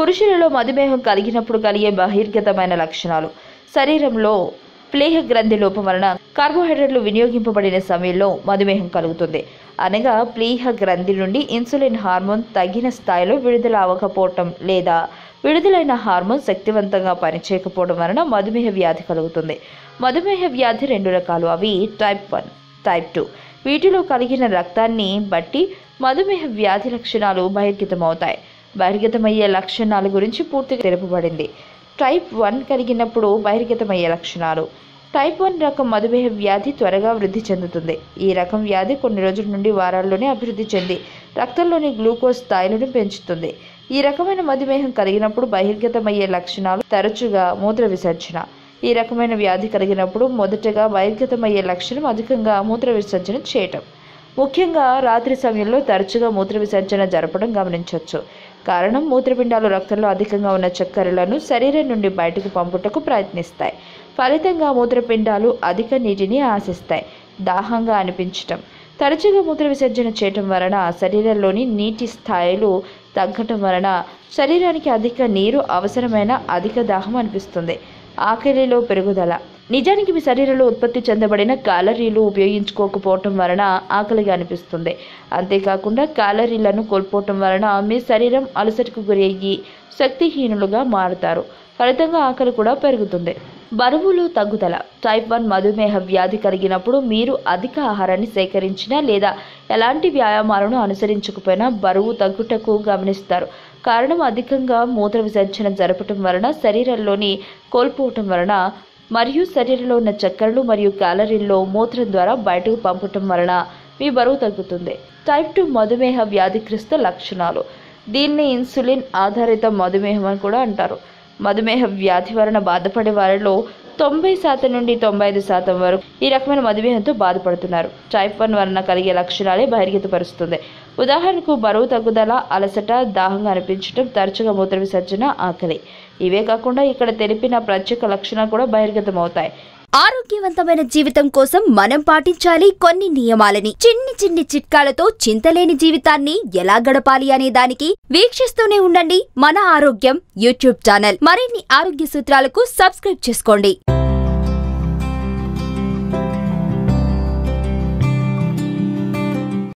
పురుషులలో మధుమేహం కలిగినప్పుడు కలిగే బహిర్గతమైన లక్షణాలు శరీరంలో ప్లేహ గ్రంథి లోపం వలన కార్బోహైడ్రేట్లు వినియోగింపబడిన సమయంలో మధుమేహం కలుగుతుంది అనగా ప్లీహ గ్రంథి నుండి ఇన్సులిన్ హార్మోన్ తగిన స్థాయిలో విడుదల అవ్వకపోవటం లేదా విడుదలైన హార్మోన్ శక్తివంతంగా పనిచేయకపోవడం వలన మధుమేహ వ్యాధి కలుగుతుంది మధుమేహ వ్యాధి రెండు రకాలు అవి టైప్ వన్ టైప్ టూ వీటిలో కలిగిన రక్తాన్ని బట్టి మధుమేహ వ్యాధి లక్షణాలు బహిర్గతమవుతాయి బహిర్గతమయ్యే లక్షణాల గురించి పూర్తిగా తెలుపబడింది టైప్ వన్ కలిగినప్పుడు బహిర్గతమయ్యే లక్షణాలు టైప్ వన్ రకం మధుమేహ వ్యాధి త్వరగా వృద్ధి చెందుతుంది ఈ రకం వ్యాధి కొన్ని రోజుల నుండి వారాల్లోనే అభివృద్ధి చెంది రక్తంలోని గ్లూకోజ్ స్థాయిలను పెంచుతుంది ఈ రకమైన మధుమేహం కలిగినప్పుడు బహిర్గతమయ్యే లక్షణాలు తరచుగా మూత్ర విసర్జన ఈ రకమైన వ్యాధి కలిగినప్పుడు మొదటగా బహిర్గతమయ్యే లక్షణం అధికంగా మూత్ర విసర్జన చేయటం ముఖ్యంగా రాత్రి సమయంలో తరచుగా మూత్ర విసర్జన జరపడం గమనించవచ్చు కారణం మూత్రపిండాలు రక్తంలో అధికంగా ఉన్న చక్కెరలను శరీరం నుండి బయటకు పంపుటకు ప్రయత్నిస్తాయి ఫలితంగా మూత్రపిండాలు అధిక నీటిని ఆశిస్తాయి దాహంగా అనిపించటం తరచుగా మూత్ర విసర్జన చేయటం వలన శరీరంలోని నీటి స్థాయిలు తగ్గటం వలన శరీరానికి అధిక నీరు అవసరమైన అధిక దాహం అనిపిస్తుంది ఆకలిలో పెరుగుదల నిజానికి మీ శరీరంలో ఉత్పత్తి చెందబడిన క్యాలరీలు ఉపయోగించుకోకపోవటం వలన ఆకలిగా అనిపిస్తుంది అంతేకాకుండా క్యాలరీలను కోల్పోవటం వలన మీ శరీరం అలసటకు గురయ్యి శక్తిహీనులుగా మారుతారు ఫలితంగా ఆకలి కూడా పెరుగుతుంది బరువులో తగ్గుదల టైప్ వన్ మధుమేహ వ్యాధి కలిగినప్పుడు మీరు అధిక ఆహారాన్ని సేకరించినా లేదా ఎలాంటి వ్యాయామాలను అనుసరించకపోయినా బరువు తగ్గుటకు గమనిస్తారు కారణం అధికంగా మూత్ర విసర్జన జరపటం వలన శరీరంలోని కోల్పోవటం వలన మరియు శరీరంలో ఉన్న చక్కెరలు మరియు క్యాలరీల్లో మూత్రం ద్వారా బయటకు పంపటం వలన మీ బరువు తగ్గుతుంది టైప్ టూ మధుమేహ వ్యాధిగ్రస్త లక్షణాలు దీన్ని ఇన్సులిన్ ఆధారిత మధుమేహం అని కూడా అంటారు మధుమేహ వ్యాధి వలన బాధపడే వారిలో తొంభై శాతం నుండి తొంభై ఐదు శాతం వరకు ఈ రకమైన మధుమేహంతో బాధపడుతున్నారు టైప్ వన్ వలన కలిగే లక్షణాలే బహిర్గతపరుస్తుంది ఉదాహరణకు బరువు తగ్గుదల అలసట దాహంగా అనిపించడం తరచుగా మూత్ర విసర్జన ఆకలి ఇవే కాకుండా ఇక్కడ తెలిపిన ప్రత్యేక లక్షణాలు కూడా బహిర్గతమవుతాయి ఆరోగ్యవంతమైన జీవితం కోసం మనం పాటించాలి కొన్ని నియమాలని చిన్ని చిన్ని చిట్కాలతో చింతలేని జీవితాన్ని ఎలా గడపాలి అనే దానికి వీక్షిస్తూనే ఉండండి మన ఆరోగ్యం యూట్యూబ్ ఛానల్ మరిన్ని ఆరోగ్య సూత్రాలకు సబ్స్క్రైబ్ చేసుకోండి